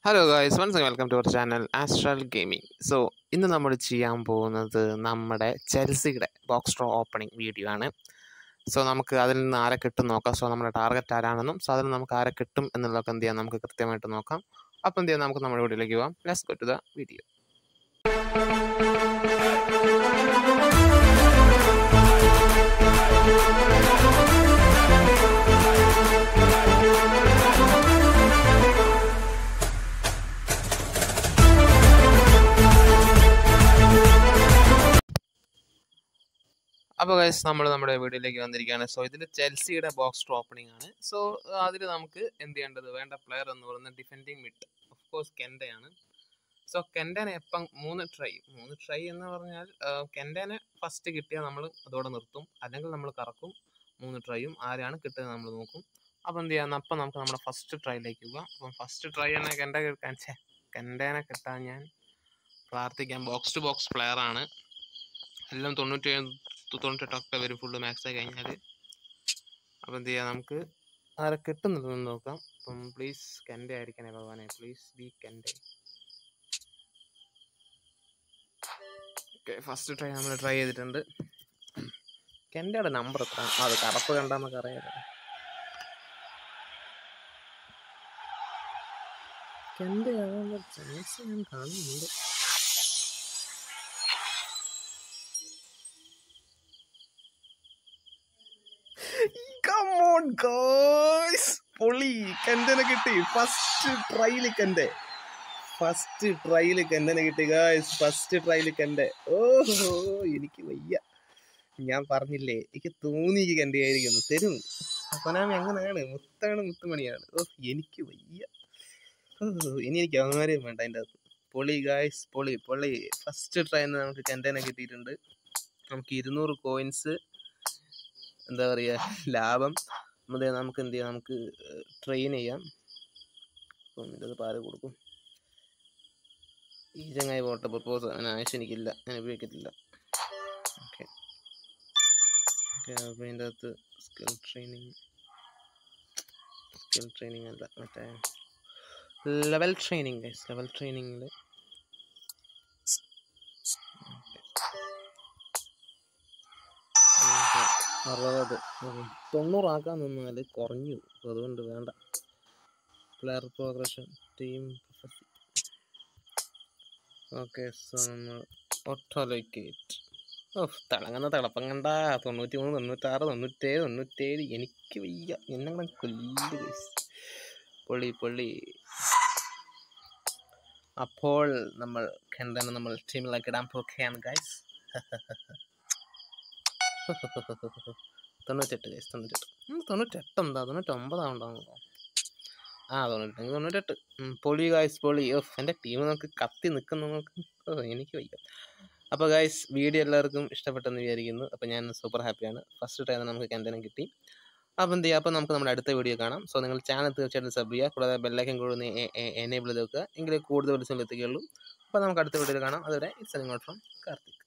Hello guys once welcome to our channel astral gaming so ഇന്ന് നമ്മൾ ചെയ്യാൻ പോകുന്നത് നമ്മുടെ ചെൽസിയുടെ ബോക്സ് ഡ്രോ ഓപ്പണിംഗ് വീഡിയോ ആണ് സോ നമുക്ക് അതിൽ നിന്ന് ആരെ കിട്ടും നോക്കാം സോ നമ്മുടെ ടാർഗറ്റ് ആരാണെന്നും സോ അതിൽ നമുക്ക് ആരെ കിട്ടും എന്നുള്ളതൊക്കെ എന്ത് ചെയ്യാം നമുക്ക് കൃത്യമായിട്ട് നോക്കാം അപ്പോൾ എന്ത് ചെയ്യാം നമുക്ക് നമ്മുടെ വീഡിയോയിലേക്ക് പോകാം let's go to the video അപ്പോൾ ഗൈസ് നമ്മൾ നമ്മുടെ വീഡിയോയിലേക്ക് വന്നിരിക്കുകയാണ് സോ ഇതിൽ ചെൽസിയുടെ ബോക്സ് ഡ്രോ ഓപ്പണിംഗ് ആണ് സോ അതിൽ നമുക്ക് എന്ത് ചെയ്യേണ്ടത് വേണ്ട പ്ലെയർ എന്ന് പറയുന്നത് ഡിഫെൻഡിങ് മിഡ് ഓഫ് കോഴ്സ് കെൻഡയാണ് സോ കെൻഡനെ എപ്പം മൂന്ന് ട്രൈ മൂന്ന് ട്രൈ എന്ന് പറഞ്ഞാൽ കെൻഡനെ ഫസ്റ്റ് കിട്ടിയാൽ നമ്മൾ അതോടെ നിർത്തും അല്ലെങ്കിൽ നമ്മൾ കറക്കും മൂന്ന് ട്രൈയും ആരാണ് കിട്ടുന്നത് നമ്മൾ നോക്കും അപ്പോൾ എന്ത് ചെയ്യാം അപ്പം നമുക്ക് നമ്മുടെ ഫസ്റ്റ് ട്രൈയിലേക്ക് പോകാം അപ്പം ഫസ്റ്റ് ട്രൈ തന്നെ കെൻഡ കിട്ടാൻ ഛേ കെൻഡനെ കിട്ടാൻ ഞാൻ പ്രാർത്ഥിക്കാം ബോക്സ് ടു ബോക്സ് പ്ലെയർ ആണ് എല്ലാം തൊണ്ണൂറ്റി തൊണ്ണൂറ്റെട്ടൊക്കെ വരും ഫുള്ള് മാക്സ് ആയി കഴിഞ്ഞാൽ അപ്പോൾ എന്ത് ചെയ്യാം നമുക്ക് ആരെ കിട്ടുന്നതെന്ന് നോക്കാം അപ്പം പ്ലീസ് കെൻഡെ ആയിരിക്കണേ ഭഗവാനെ please be Kante okay first try നമ്മൾ ട്രൈ ചെയ്തിട്ടുണ്ട് കെൻഡയുടെ നമ്പർ എത്ര ആ, അത് കറുപ്പ് കണ്ടാന്നൊക്കെ അറിയാലോ കെൻഡെ ആവാനുള്ള ചാൻസ് ഞാൻ കാണുന്നുണ്ട് കമോൺ ഗോയ്സ് പൊളി കെൻഡനെ കിട്ടി ഫസ്റ്റ് ട്രൈയില് കെൻഡെ ഫസ്റ്റ് ട്രൈയില് കെൻഡനെ കിട്ടി ഗായ്സ് ഫസ്റ്റ് ട്രൈയില് കെൻഡെ ഓഹോ എനിക്ക് വയ്യ ഞാൻ പറഞ്ഞില്ലേ എനിക്ക് തോന്നി ഈ കെൻഡെ ആയിരിക്കുന്നു തരും കൊനാമി അങ്ങനെയാണ് മുത്താണ് മുത്തുമണിയാണ് ഓ എനിക്ക് വയ്യ ഓ ഇനി എനിക്ക് അവന്മാരെയും വേണ്ട അതിൻ്റെ അകത്ത് പൊളി ഗായ്സ് പൊളി പൊളി ഫസ്റ്റ് ട്രൈ നമുക്ക് കെൻഡനെ കിട്ടിയിട്ടുണ്ട് നമുക്ക് ഇരുന്നൂറ് കോയിൻസ് എന്താ പറയുക ലാഭം അത് നമുക്ക് എന്ത് ചെയ്യാം നമുക്ക് ട്രെയിൻ ചെയ്യാം അപ്പം ഇത് പാല് കൊടുക്കും ഈ ചങ്ങായി പോട്ടെ പ്രപ്പോസ് അതിന് ആവശ്യം എനിക്കില്ല ഞാൻ ഉപയോഗിക്കത്തില്ല ഓക്കെ ഓക്കെ അപ്പോൾ ഇതിൻ്റെ അകത്ത് സ്കിൽ ട്രെയിനിങ് സ്കിൽ ട്രെയിനിങ് അല്ല മറ്റേ ലെവൽ ട്രെയിനിങ് ഗൈസ് ലെവൽ ട്രെയിനിങ്ങിൽ അറുപത് ഉം. തൊണ്ണൂറാക്കാൻ നിന്നാൽ കുറഞ്ഞു അപ്പോൾ അതുകൊണ്ട് വേണ്ട player progression team okay so നമ്മൾ ഓട്ടോ ലൊക്കേറ്റ് ഓഹ് തിളങ്ങുന്ന തിളപ്പം കണ്ട തൊണ്ണൂറ്റി മൂന്ന് തൊണ്ണൂറ്റാറ് തൊണ്ണൂറ്റേഴ് തൊണ്ണൂറ്റേഴ് എനിക്ക് വയ്യ എന്നെ കൂടെ കൊല്ലു guys. പൊള്ളി പൊള്ളി അപ്പോൾ നമ്മൾ കണ്ടനെ നമ്മൾ ടീമിലേക്ക് ഇടാൻ പോകുകയാണ് ഗൈസ് തൊണ്ണൂറ്റെട്ട് ഗൈസ് തൊണ്ണൂറ്റെട്ട് ഉം, തൊണ്ണൂറ്റെട്ട് എന്താ തൊണ്ണൂറ്റൊമ്പതാവുണ്ടാവുന്നു ആ തൊണ്ണൂറ്റെട്ട് തൊണ്ണൂറ്റെട്ട് ഉം, പൊളി ഗായ്സ് പൊളി ഓഫ് എൻ്റെ ടീം നമുക്ക് കത്തി നിൽക്കുന്ന നമുക്ക് ഓ എനിക്ക് വയ്യ അപ്പോൾ ഗായ്സ് വീഡിയോ എല്ലാവർക്കും ഇഷ്ടപ്പെട്ടെന്ന് വിചാരിക്കുന്നു അപ്പോൾ ഞാൻ സൂപ്പർ ഹാപ്പിയാണ് ഫസ്റ്റ് ടൈം നമുക്ക് കണ്ടനം കിട്ടി അപ്പോൾ എന്ത് ചെയ്യുക അപ്പോൾ നമുക്ക് നമ്മുടെ അടുത്ത വീഡിയോ കാണാം സോ നിങ്ങൾ ചാനൽ തീർച്ചയായിട്ടും സബ് ചെയ്യുക കൂടാതെ ബെല്ലൈക്കൻ കൂടെ ഒന്ന് എനേബിൾ ചെയ്ത് വെക്കുക എങ്കിലേ കൂടുതൽ ദിവസം എത്തുകയുള്ളൂ അപ്പോൾ നമുക്ക് അടുത്ത വീഡിയോയിൽ കാണാം അതുവരെ ഇറ്റ്സ് ഫ്രം കാർത്തിക്